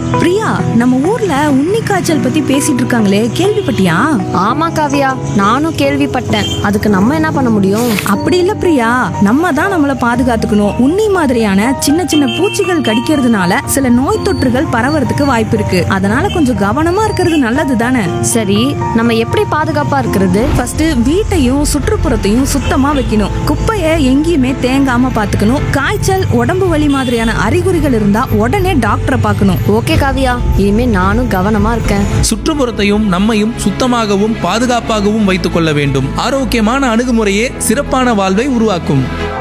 பிரியா நம்ம ஊர்ல உண்ணி காய்ச்சல் பத்தி பேசிட்டு இருக்காங்களே கேள்விப்பட்டியா ஆமா காவியா நானும் கேள்விப்பட்டேன் அதுக்கு நம்ம என்ன பண்ண முடியும் அப்படி இல்ல பிரியா நம்ம தான் நம்மள பாதுகாத்துக்கணும் உண்ணி மாதிரியான சின்ன சின்ன பூச்சிகள் கடிக்கிறதுனால சில நோய் தொற்றுகள் பரவறதுக்கு வாய்ப்பு இருக்கு அதனால கொஞ்சம் கவனமா இருக்கிறது நல்லது தானே சரி நம்ம எப்படி பாதுகாப்பா இருக்கிறது ஃபர்ஸ்ட் வீட்டையும் சுற்றுப்புறத்தையும் சுத்தமா வைக்கணும் குப்பையை எங்கேயுமே தேங்காம பாத்துக்கணும் காய்ச்சல் உடம்பு வலி மாதிரியான அறிகுறிகள் இருந்தா உடனே டாக்டரை பார்க்கணும் ஓகே காவியா இனிமே நானும் கவனமா இருக்கேன் சுற்றுப்புறத்தையும் நம்மையும் சுத்தமாகவும் பாதுகாப்பாகவும் வைத்துக் கொள்ள வேண்டும் ஆரோக்கியமான அணுகுமுறையே சிறப்பான வாழ்வை உருவாக்கும்